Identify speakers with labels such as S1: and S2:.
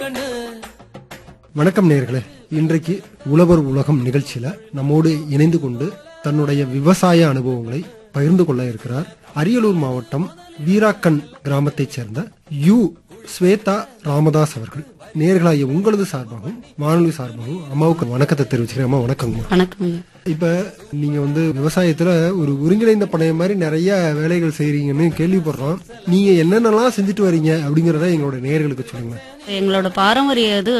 S1: கண்ணு
S2: வணக்கம் நேயர்களே இன்றைக்கு உழவர் உலகம் நிகழ்ச்சியில நம்மோடு இணைந்து கொண்டு தன்னுடைய விவசாய அனுபவங்களை பகிர்ந்து கொள்ள இருக்கிறார் அரியலூர் மாவட்டம் வீராக்கன் கிராமத்தைச் சேர்ந்த யு ஸ்வேதா ராமதாஸ் அவர்கள் நேர்களாகிய உங்களது சார்பாகவும் வானொலி சார்பாகவும் அம்மாவுக்கு வணக்கத்தை தெரிவிச்சுக்கிறேன் அம்மா வணக்கங்கம்மா
S3: வணக்கம் ஐயா
S2: இப்ப நீங்க வந்து விவசாயத்துல ஒரு ஒருங்கிணைந்த பணைய மாதிரி நிறைய வேலைகள் செய்றீங்கன்னு கேள்விப்படுறோம் நீங்க என்னென்னலாம் செஞ்சுட்டு வரீங்க அப்படிங்கறத எங்களோட நேயர்களுக்கு சொல்லுங்க
S3: எங்களோட பாரம்பரிய இது